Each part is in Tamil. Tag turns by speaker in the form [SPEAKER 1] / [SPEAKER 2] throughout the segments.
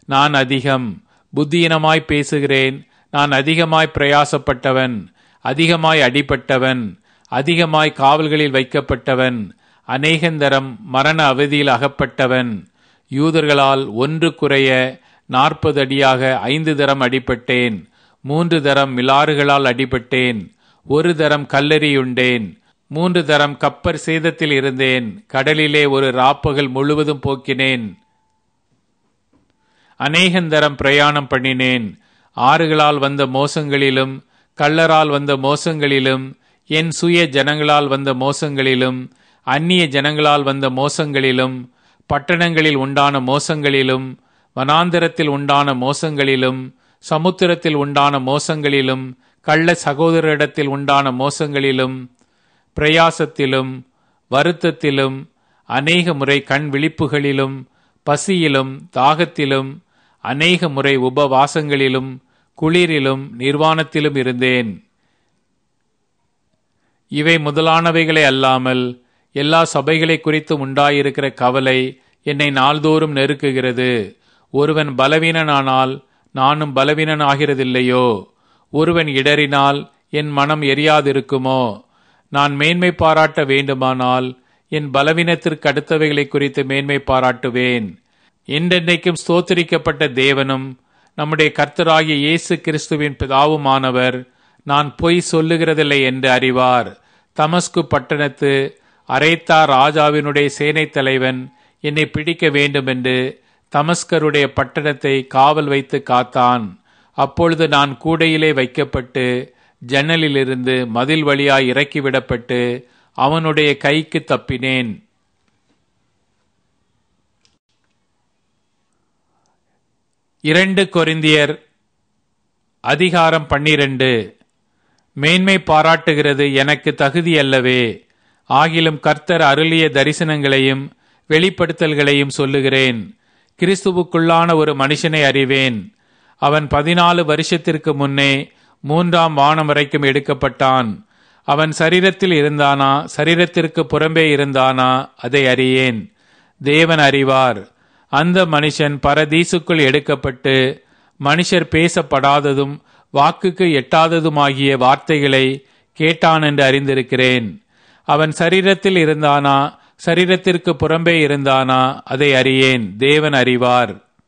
[SPEAKER 1] நான் அதிகம் புத்தியினமாய் பேசுகிறேன் நான் அதிகமாய் பிரயாசப்பட்டவன் அதிகமாய் அடிபட்டவன் அதிகமாய் காவல்களில் வைக்கப்பட்டவன் அநேகந்தரம் மரண அவதியில் அகப்பட்டவன் யூதர்களால் ஒன்று குறைய நாற்பது அடியாக ஐந்து தரம் அடிபட்டேன் மூன்று தரம் மிலாறுகளால் அடிபட்டேன் ஒரு தரம் கல்லெறியுண்டேன் மூன்று தரம் கப்பர் சேதத்தில் இருந்தேன் கடலிலே ஒரு ராப்பகல் முழுவதும் போக்கினேன் அநேகந்தரம் பிரயாணம் பண்ணினேன் ஆறுகளால் வந்த மோசங்களிலும் கள்ளரால் வந்த மோசங்களிலும் என் சுய ஜனங்களால் வந்த மோசங்களிலும் அந்நிய ஜனங்களால் வந்த மோசங்களிலும் பட்டணங்களில் உண்டான மோசங்களிலும் வனாந்தரத்தில் உண்டான மோசங்களிலும் சமுத்திரத்தில் உண்டான மோசங்களிலும் கள்ள சகோதரிடத்தில் உண்டான மோசங்களிலும் பிரயாசத்திலும் வருத்தத்திலும் அநேக முறை கண் விழிப்புகளிலும் பசியிலும் தாகத்திலும் அநேக முறை உபவாசங்களிலும் குளிரிலும் நிர்வாணத்திலும் இருந்தேன் இவை முதலானவைகளை அல்லாமல் எல்லா சபைகளை குறித்து உண்டாயிருக்கிற கவலை என்னை நாள்தோறும் நெருக்குகிறது ஒருவன் பலவீனனானால் நானும் பலவீனன் ஆகிறதில்லையோ ஒருவன் இடறினால் என் மனம் எரியாதிருக்குமோ நான் மேன்மை பாராட்ட வேண்டுமானால் என் பலவீனத்திற்கு அடுத்தவைகளை குறித்து மேன்மை பாராட்டுவேன் என்றென்றைக்கும் ஸ்தோத்திரிக்கப்பட்ட தேவனும் நம்முடைய கர்த்தராகிய இயேசு கிறிஸ்துவின் பிதாவுமானவர் நான் பொய் சொல்லுகிறதில்லை என்று அறிவார் தமஸ்கு பட்டணத்து அரைத்தா ராஜாவினுடைய சேனைத் தலைவன் என்னை பிடிக்க வேண்டுமென்று தமஸ்கருடைய பட்டணத்தை காவல் வைத்து காத்தான் அப்பொழுது நான் கூடையிலே வைக்கப்பட்டு ஜன்னலிலிருந்து மதில் வழியாய் இறக்கிவிடப்பட்டு அவனுடைய கைக்கு தப்பினேன் இரண்டு கொரிந்தியர் அதிகாரம் பன்னிரண்டு மேன்மை பாராட்டுகிறது எனக்கு தகுதியல்லவே ஆகிலும் கர்த்தர் அருளிய தரிசனங்களையும் வெளிப்படுத்தல்களையும் சொல்லுகிறேன் கிறிஸ்துவுக்குள்ளான ஒரு மனுஷனை அறிவேன் அவன் பதினாலு வருஷத்திற்கு முன்னே மூன்றாம் வானம் வரைக்கும் எடுக்கப்பட்டான் அவன் சரீரத்தில் இருந்தானா சரீரத்திற்கு புறம்பே இருந்தானா அதை அறியேன் தேவன் அறிவார் அந்த மனுஷன் பரதீசுக்குள் எடுக்கப்பட்டு மனுஷர் பேசப்படாததும் வாக்குக்கு எட்டாததுமாகிய வார்த்தைகளை கேட்டான் என்று அறிந்திருக்கிறேன் அவன் சரீரத்தில் இருந்தானா சரீரத்திற்கு புறம்பே இருந்தானா அதை அறியேன் தேவன் அறிவார்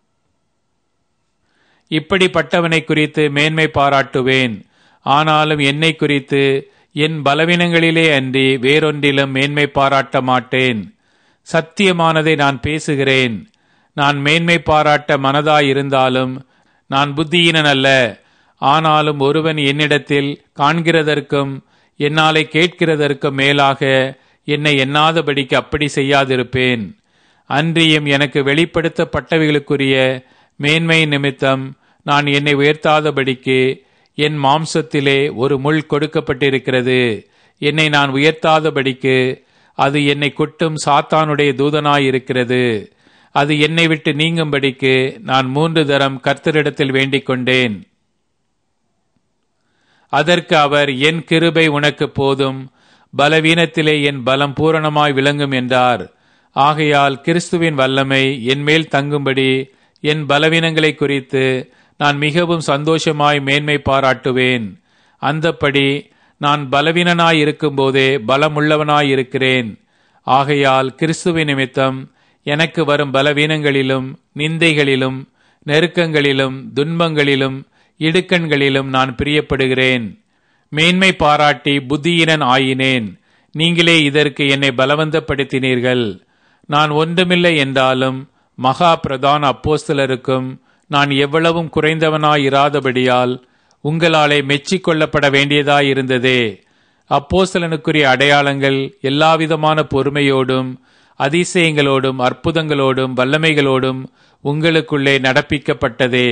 [SPEAKER 1] இப்படிப்பட்டவனை குறித்து மேன்மை பாராட்டுவேன் ஆனாலும் என்னை குறித்து என் பலவீனங்களிலே அன்றி வேறொன்றிலும் மேன்மை பாராட்ட மாட்டேன் சத்தியமானதை நான் பேசுகிறேன் நான் மேன்மை பாராட்ட மனதாயிருந்தாலும் நான் புத்தியினன் அல்ல ஆனாலும் ஒருவன் என்னிடத்தில் காண்கிறதற்கும் என்னாலே கேட்கிறதற்கும் மேலாக என்னை எண்ணாதபடிக்கு அப்படி செய்யாதிருப்பேன் அன்றியும் எனக்கு வெளிப்படுத்தப்பட்டவைகளுக்குரிய மேன்மை நிமித்தம் நான் என்னை உயர்த்தாதபடிக்கு என் மாம்சத்திலே ஒரு முள் கொடுக்கப்பட்டிருக்கிறது என்னை நான் உயர்த்தாதபடிக்கு அது என்னை கொட்டும் சாத்தானுடைய தூதனாயிருக்கிறது அது என்னை விட்டு நீங்கும்படிக்கு நான் மூன்று தரம் கர்த்தரிடத்தில் வேண்டிக் கொண்டேன் அதற்கு அவர் என் கிருபை உனக்கு போதும் பலவீனத்திலே என் பலம் பூரணமாய் விளங்கும் என்றார் ஆகையால் கிறிஸ்துவின் வல்லமை என் மேல் தங்கும்படி என் பலவீனங்களை குறித்து நான் மிகவும் சந்தோஷமாய் மேன்மை பாராட்டுவேன் அந்தப்படி நான் பலவீனனாய் இருக்கும்போதே பலமுள்ளவனாய் இருக்கிறேன் ஆகையால் கிறிஸ்துவின் நிமித்தம் எனக்கு வரும் பலவீனங்களிலும் நிந்தைகளிலும் நெருக்கங்களிலும் துன்பங்களிலும் இடுக்கண்களிலும் நான் பிரியப்படுகிறேன் மேன்மை பாராட்டி புத்தியினன் ஆயினேன் நீங்களே இதற்கு என்னை பலவந்தப்படுத்தினீர்கள் நான் ஒன்றுமில்லை என்றாலும் மகா பிரதான அப்போஸ்தலருக்கும் நான் எவ்வளவும் குறைந்தவனாயிராதபடியால் உங்களாலே மெச்சிக்கொள்ளப்பட வேண்டியதாயிருந்ததே அப்போஸ்தலனுக்குரிய அடையாளங்கள் எல்லாவிதமான பொறுமையோடும் அதிசயங்களோடும் அற்புதங்களோடும் வல்லமைகளோடும் உங்களுக்குள்ளே நடப்பிக்கப்பட்டதே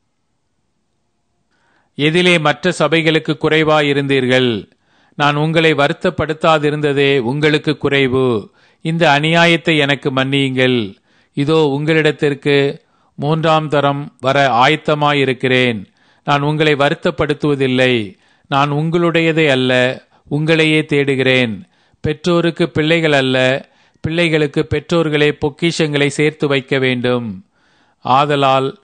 [SPEAKER 1] எதிலே மற்ற சபைகளுக்கு குறைவாயிருந்தீர்கள் நான் உங்களை வருத்தப்படுத்தாதிருந்ததே உங்களுக்கு குறைவு இந்த அநியாயத்தை எனக்கு மன்னியுங்கள் இதோ உங்களிடத்திற்கு மூன்றாம் தரம் வர ஆயத்தமாயிருக்கிறேன் நான் உங்களை வருத்தப்படுத்துவதில்லை நான் உங்களுடையதே அல்ல உங்களையே தேடுகிறேன் பெற்றோருக்கு பிள்ளைகள் அல்ல பிள்ளைகளுக்கு பெற்றோர்களே பொக்கிஷங்களை சேர்த்து வைக்க வேண்டும் ஆதலால்